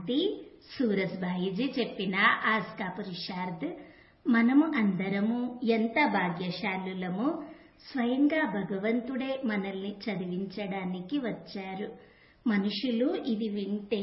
శాంతి సూరజ్బాయిజీ చెప్పిన ఆస్కా పురుషార్థ్ మనము అందరము ఎంత భాగ్యశాలులమో స్వయంగా భగవంతుడే మనల్ని చదివించడానికి వచ్చారు మనుషులు ఇది వింటే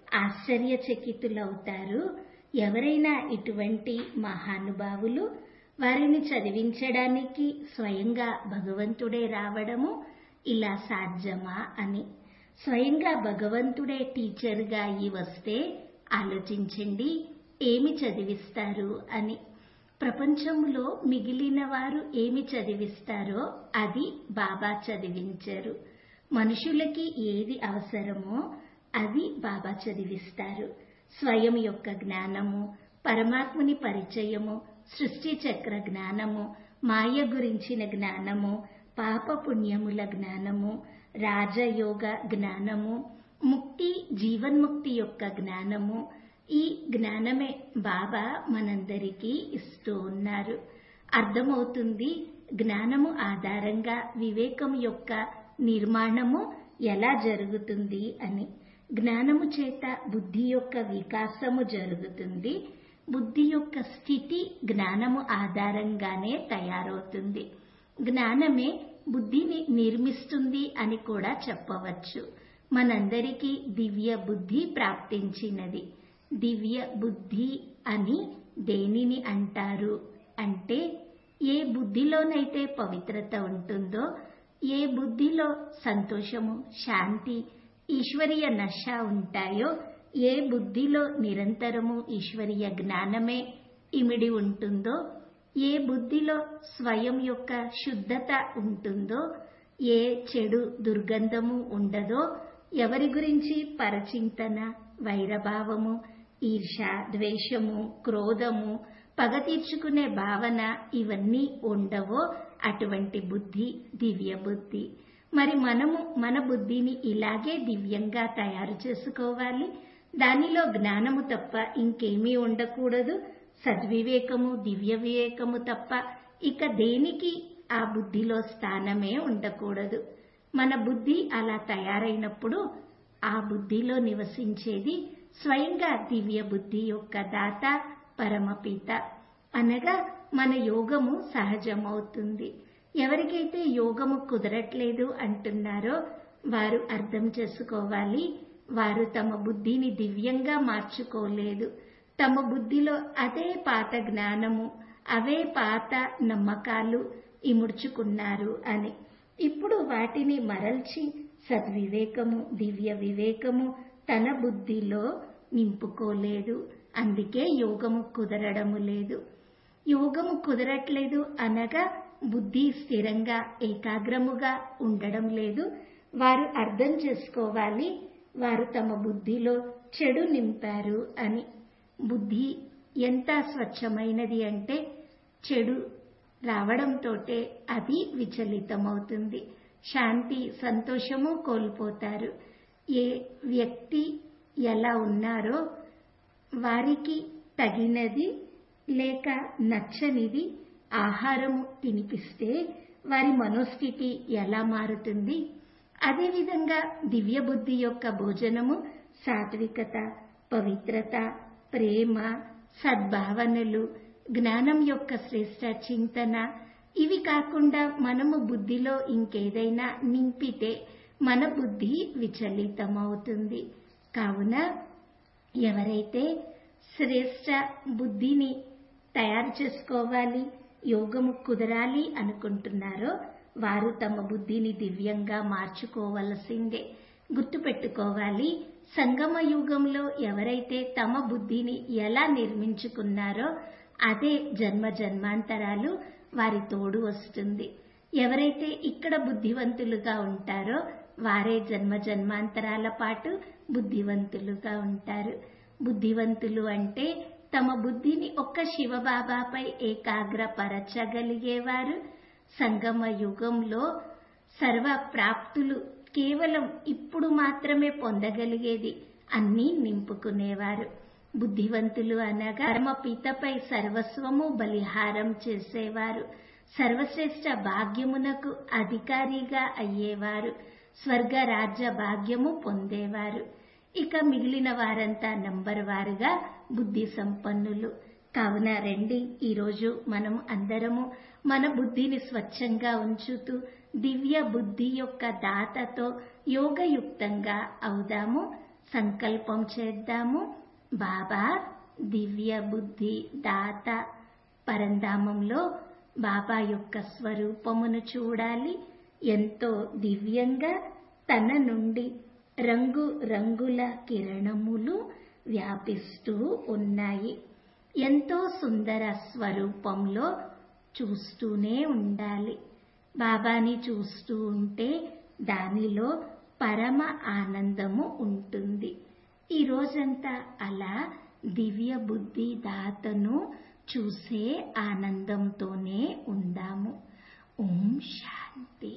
ఆశ్చర్యచకితులవుతారు ఎవరైనా ఇటువంటి మహానుభావులు వారిని చదివించడానికి స్వయంగా భగవంతుడే రావడము ఇలా సాధ్యమా అని స్వయంగా భగవంతుడే టీచర్గా అయి వస్తే ఆలోచించండి ఏమి చదివిస్తారు అని ప్రపంచంలో మిగిలిన వారు ఏమి చదివిస్తారో అది బాబా చదివించరు మనుషులకి ఏది అవసరమో అది బాబా చదివిస్తారు స్వయం యొక్క జ్ఞానము పరమాత్ముని పరిచయము సృష్టి చక్ర జ్ఞానము మాయ గురించిన జ్ఞానము పాప పుణ్యముల జ్ఞానము రాజయోగ జ్ఞానము ముక్తి జీవన్ముక్తి యొక్క జ్ఞానము ఈ జ్ఞానమే బాబా మనందరికీ ఇస్తూ ఉన్నారు అర్థమవుతుంది జ్ఞానము ఆధారంగా వివేకం యొక్క నిర్మాణము ఎలా జరుగుతుంది అని జ్ఞానము చేత బుద్ధి యొక్క వికాసము జరుగుతుంది బుద్ధి యొక్క స్థితి జ్ఞానము ఆధారంగానే తయారవుతుంది జ్ఞానమే బుద్ధిని నిర్మిస్తుంది అని కూడా చెప్పవచ్చు మనందరికీ దివ్య బుద్ధి ప్రాప్తించినది దివ్య బుద్ధి అని దేనిని అంటారు అంటే ఏ బుద్ధిలోనైతే పవిత్రత ఉంటుందో ఏ బుద్ధిలో సంతోషము శాంతి ఈశ్వరీయ నశ ఉంటాయో ఏ బుద్ధిలో నిరంతరము ఈశ్వరీయ జ్ఞానమే ఇమిడి ఉంటుందో ఏ బుద్ధిలో స్వయం యొక్క శుద్ధత ఉంటుందో ఏ చెడు దుర్గంధము ఉండదో ఎవరి గురించి పరచింతన వైరభావము ఈర్ష ద్వేషము క్రోధము పగ తీర్చుకునే భావన ఇవన్నీ ఉండవో అటువంటి బుద్ధి దివ్య బుద్ధి మరి మనము మన బుద్ధిని ఇలాగే దివ్యంగా తయారు చేసుకోవాలి దానిలో జ్ఞానము తప్ప ఇంకేమీ ఉండకూడదు సద్వివేకము దివ్య వివేకము తప్ప ఇక దేనికి ఆ బుద్ధిలో స్థానమే ఉండకూడదు మన బుద్ధి అలా తయారైనప్పుడు ఆ బుద్ధిలో నివసించేది స్వయంగా దివ్య బుద్ధి యొక్క దాత పరమపిత అనగా మన యోగము సహజమవుతుంది ఎవరికైతే యోగము కుదరట్లేదు అంటున్నారో వారు అర్థం చేసుకోవాలి వారు తమ బుద్ధిని దివ్యంగా మార్చుకోలేదు తమ బుద్ధిలో అదే పాత జ్ఞానము అవే పాత నమ్మకాలు ఇముడ్చుకున్నారు అని ఇప్పుడు వాటిని మరల్చి సద్వివేకము దివ్య వివేకము తన బుద్ధిలో నింపుకోలేదు అందుకే యోగము కుదరడము లేదు యోగము కుదరట్లేదు అనగా బుద్ధి స్థిరంగా ఏకాగ్రముగా ఉండడం లేదు వారు అర్థం చేసుకోవాలి వారు తమ బుద్ధిలో చెడు నింపారు అని బుద్ధి ఎంత స్వచ్ఛమైనది అంటే చెడు రావడంతోటే అది విచలితమవుతుంది శాంతి సంతోషము కోల్పోతారు ఏ వ్యక్తి ఎలా ఉన్నారో వారికి తగినది లేక నచ్చనిది ఆహారము తినిపిస్తే వారి మనోస్థితి ఎలా మారుతుంది అదేవిధంగా దివ్య బుద్ధి యొక్క భోజనము సాత్వికత పవిత్రత ప్రేమ సద్భావనలు జ్ఞానం యొక్క శ్రేష్ట చింతన ఇవి కాకుండా మనము బుద్ధిలో ఇంకేదైనా నింపితే మన బుద్ధి విచలితమవుతుంది కావున ఎవరైతే శ్రేష్ట బుద్ధిని తయారు చేసుకోవాలి యోగము కుదరాలి అనుకుంటున్నారో వారు తమ బుద్ధిని దివ్యంగా మార్చుకోవలసిందే గుర్తుపెట్టుకోవాలి సంగమ యుగంలో ఎవరైతే తమ బుద్ధిని ఎలా నిర్మించుకున్నారో అదే జన్మ జన్మాంతరాలు వారి తోడు వస్తుంది ఎవరైతే ఇక్కడ బుద్ధివంతులుగా ఉంటారో వారే జన్మ జన్మాంతరాల పాటు బుద్ధివంతులుగా ఉంటారు బుద్ధివంతులు అంటే తమ బుద్ధిని ఒక్క శివబాబాపై ఏకాగ్రపరచగలిగేవారు సంగమ యుగంలో సర్వ ప్రాప్తులు కేవలం ఇప్పుడు మాత్రమే పొందగలిగేది అన్నీ నింపుకునేవారు బుద్ధివంతులు అనగా పరమపితపై సర్వస్వము బలిహారం చేసేవారు సర్వశ్రేష్ఠ భాగ్యమునకు అధికారిగా అయ్యేవారు స్వర్గ రాజ్య భాగ్యము పొందేవారు ఇక మిగిలిన వారంతా నంబర్ వారుగా బుద్ధి సంపన్నులు కావున రండి ఈరోజు మనం అందరము మన బుద్ధిని స్వచ్ఛంగా ఉంచుతూ దివ్య బుద్ధి యొక్క దాతతో యోగయుక్తంగా అవుదాము సంకల్పం చేద్దాము బాబా దివ్య బుద్ధి దాత పరంధామంలో బాబా యొక్క స్వరూపమును చూడాలి ఎంతో దివ్యంగా తన నుండి రంగు రంగుల కిరణములు వ్యాపిస్తూ ఉన్నాయి ఎంతో సుందర స్వరూపంలో చూస్తూనే ఉండాలి బాబాని చూస్తూ ఉంటే దానిలో పరమ ఆనందము ఉంటుంది ఈ రోజంతా అలా దివ్య బుద్ధి దాతను చూసే ఆనందంతోనే ఉందాము ఓం శాంతి